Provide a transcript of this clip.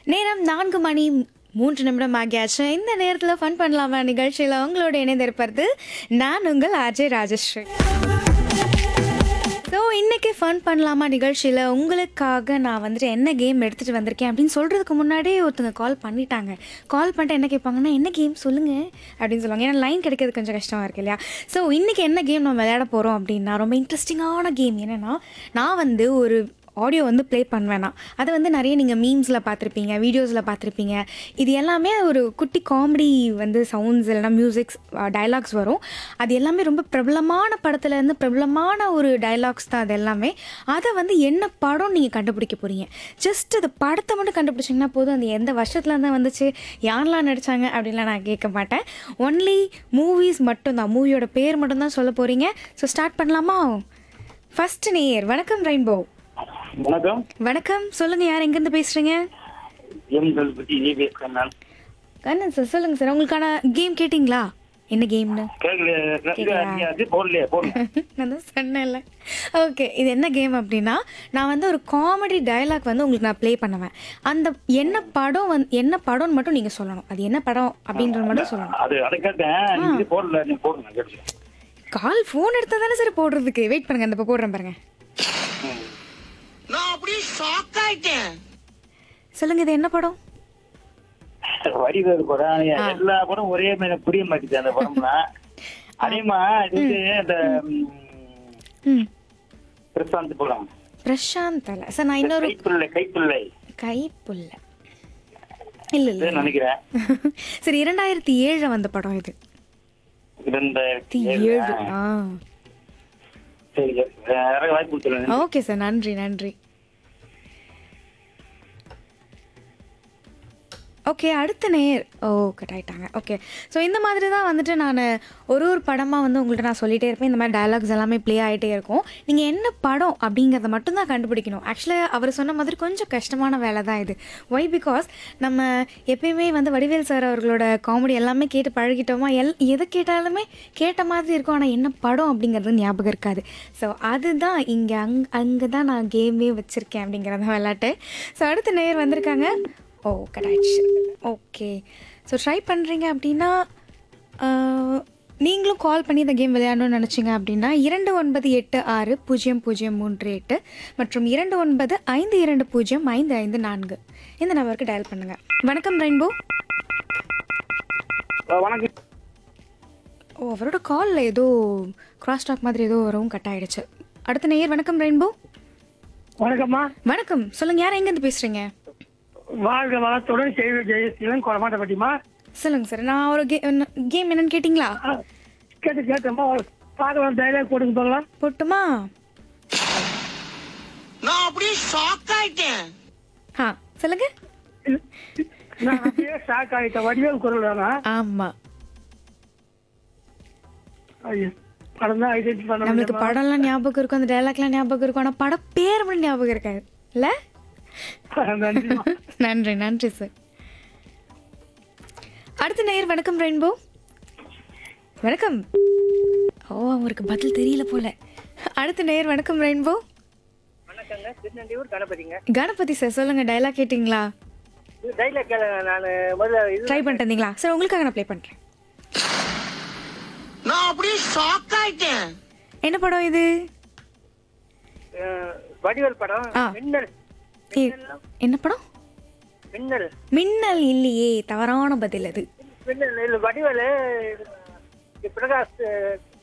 நேரம் நான்கு மணி மூன்று நிமிடம் ஆகியாச்சு இந்த நேரத்தில் ஃபன் பண்ணலாமா நிகழ்ச்சியில் உங்களோட இணைந்திருப்பது நான் உங்கள் அஜய் ராஜஸ்ரீ ஸோ இன்றைக்கி ஃபன் பண்ணலாமா நிகழ்ச்சியில் உங்களுக்காக நான் வந்துட்டு என்ன கேம் எடுத்துகிட்டு வந்திருக்கேன் அப்படின்னு சொல்கிறதுக்கு முன்னாடியே ஒருத்தங்க கால் பண்ணிட்டாங்க கால் பண்ணிட்டு என்ன கேட்பாங்கன்னா என்ன கேம் சொல்லுங்கள் அப்படின்னு சொல்லுவாங்க ஏன்னா லைன் கிடைக்கிறது கொஞ்சம் கஷ்டமாக இருக்கு இல்லையா ஸோ இன்றைக்கி என்ன கேம் நம்ம விளையாட போகிறோம் அப்படின்னா ரொம்ப இன்ட்ரெஸ்டிங்கான கேம் என்னென்னா நான் வந்து ஒரு ஆடியோ வந்து ப்ளே பண்ணுவேனா அதை வந்து நிறைய நீங்கள் மீம்ஸில் பார்த்துருப்பீங்க வீடியோஸில் பார்த்துருப்பீங்க இது எல்லாமே ஒரு குட்டி காமெடி வந்து சவுண்ட்ஸ் இல்லைனா மியூசிக்ஸ் டயலாக்ஸ் வரும் அது எல்லாமே ரொம்ப பிரபலமான படத்துலேருந்து பிரபலமான ஒரு டயலாக்ஸ் தான் அது எல்லாமே அதை வந்து என்ன படம் நீங்கள் கண்டுபிடிக்க போகிறீங்க ஜஸ்ட் அது படத்தை மட்டும் கண்டுபிடிச்சிங்கன்னா போதும் அது எந்த வருஷத்துல இருந்து வந்துச்சு யாரெல்லாம் நடித்தாங்க அப்படின்லாம் நான் கேட்க மாட்டேன் ஒன்லி மூவிஸ் மட்டும்தான் மூவியோட பேர் மட்டும்தான் சொல்ல போகிறீங்க ஸோ ஸ்டார்ட் பண்ணலாமா ஃபர்ஸ்ட் நேயர் வணக்கம் ரெயின்போ வணக்கம் வணக்கம் சொல்லுங்க யார் எங்கேருந்து பேசுறீங்க எம்கள் பத்தி ஏபிஎஸ் கண்ணன் கண்ணன் சார் சொல்லுங்க சார் உங்களுக்கான கேம் கேட்டிங்களா என்ன கேம்னு கேட்கல அது போடலையே போடல நான் தான் சொன்னேன்ல ஓகே இது என்ன கேம் அப்படின்னா நான் வந்து ஒரு காமெடி டயலாக் வந்து உங்களுக்கு நான் ப்ளே பண்ணுவேன் அந்த என்ன படம் வந்து என்ன படம்னு மட்டும் நீங்கள் சொல்லணும் அது என்ன படம் அப்படின்றது மட்டும் சொல்லணும் அது அதை கேட்டேன் இது போடல நீ போடுங்க கேட்டு கால் ஃபோன் எடுத்தால் தானே சார் போடுறதுக்கு வெயிட் பண்ணுங்க அந்த இப்போ போடுறேன் பாருங்க நான் அப்படியே ஷாக் ஆயிட்டேன் சொல்லுங்க இது என்ன படம் வடிவேல் படம் எல்லா படம் ஒரே மாதிரி எனக்கு புரிய மாட்டேங்குது அந்த படம்லாம் அதேமா இது வந்து இந்த ம், ம் பிரசாந்த் படம் பிரசாந்த் அல்ல சார் நான் இன்னொரு கைப்பிள்ளை கைப்பிள்ளை கைப்புள்ள இல்லை இல்லை இதுன்னு நினைக்கிறேன் சரி இரண்டாயிரத்தி ஏழில் வந்த படம் இது இரண்டாயிரத்தி ஏழு ஏழு. ஆ சரி வேற வாய்ப்பு கொடுத்துருங்க ஓகே சார் நன்றி நன்றி ஓகே அடுத்த நேர் ஓ கட் ஆயிட்டாங்க ஓகே ஸோ இந்த மாதிரி தான் வந்துட்டு நான் ஒரு ஒரு படமாக வந்து உங்கள்கிட்ட நான் சொல்லிகிட்டே இருப்பேன் இந்த மாதிரி டயலாக்ஸ் எல்லாமே ப்ளே ஆகிட்டே இருக்கும் நீங்கள் என்ன படம் அப்படிங்கிறத மட்டும்தான் கண்டுபிடிக்கணும் ஆக்சுவலாக அவர் சொன்ன மாதிரி கொஞ்சம் கஷ்டமான வேலை தான் இது ஒய் பிகாஸ் நம்ம எப்பயுமே வந்து வடிவேல் சார் அவர்களோட காமெடி எல்லாமே கேட்டு பழகிட்டோமா எல் எதை கேட்டாலுமே கேட்ட மாதிரி இருக்கும் ஆனால் என்ன படம் அப்படிங்கிறது ஞாபகம் இருக்காது ஸோ அதுதான் இங்கே அங் அங்கே தான் நான் கேமே வச்சுருக்கேன் அப்படிங்கிறத விளாட்டு ஸோ அடுத்த நேர் வந்திருக்காங்க ஓ கடாயிடுச்சு ஓகே ஸோ ட்ரை பண்ணுறீங்க அப்படின்னா ஆஹ், நீங்களும் கால் பண்ணி இந்த கேம் விளையாடணும்னு நினச்சிங்க அப்படின்னா இரண்டு ஒன்பது எட்டு ஆறு பூஜ்ஜியம் பூஜ்ஜியம் மூன்று எட்டு மற்றும் இரண்டு ஒன்பது ஐந்து இரண்டு பூஜ்ஜியம் ஐந்து ஐந்து நான்கு இந்த நம்பருக்கு டயல் பண்ணுங்கள் வணக்கம் ரெயின்போ வணக்கம் ஓ அவரோட காலில் ஏதோ கிராஸ் டாக் மாதிரி ஏதோ வரவும் கட் ஆயிடுச்சு அடுத்த நேயர் வணக்கம் ரெயின்போ வணக்கம்மா வணக்கம் சொல்லுங்கள் யார் எங்கேருந்து பேசுகிறீங்க வாழ்க வளத்துடன் செய்வ ஜெயசீலன் கொடமாட்டப்பட்டிமா சொல்லுங்கள் சார் நான் ஒரு கே கேம் என்னன்னு கேட்டிங்களா கேட்டு கேட்டம்மா பார்க்கலாம் டைலாக் போடுங்க பார்க்கலாம் போட்டுமா நான் அப்படியே ஷாக் ஆயிட்டேன் ஆ சொல்லுங்கள் நான் அப்படியே ஷாக் ஆகிட்டேன் வடிவேல் குரல் தானா ஆமாம் ஐயோ படம் தான் ஐடென்டி பண்ண நம்மளுக்கு முடியுமா? படம்லாம் ஞாபகம் இருக்கும் அந்த டைலாக்லாம் ஞாபகம் இருக்கும் ஆனால் படம் பேர் மட்டும் ஞாபகம் இருக்காது இல்லை நன்றிம்மா. நன்றி நன்றி சார் அடுத்த நேயர் வணக்கம் ரெயின்போ வணக்கம் ஓ அவருக்கு பதில் தெரியல போல அடுத்த நேயர் வணக்கம் ரெயின்போ வணக்கங்க திருநெல்வேலூர் கணபதிங்க கணபதி சார் சொல்லுங்க டைலாக் கேட்டிங்களா டைலாக் கேளுங்க நான் முதல்ல இது ட்ரை பண்ணிட்டு இருந்தீங்களா சார் உங்களுக்காக நான் ப்ளே பண்ணுறேன் நான் அப்படியே ஷாக் ஆயிட்டேன் என்ன படம் இது அஹ், வடிவேல் படம் ஆ. மின்னல் ஏ- என்ன படம் மின்னல் மின்னல் இல்லையே தவறான பதில் அது மின்னல் இல்ல வடிவேல் பிரகாஷ்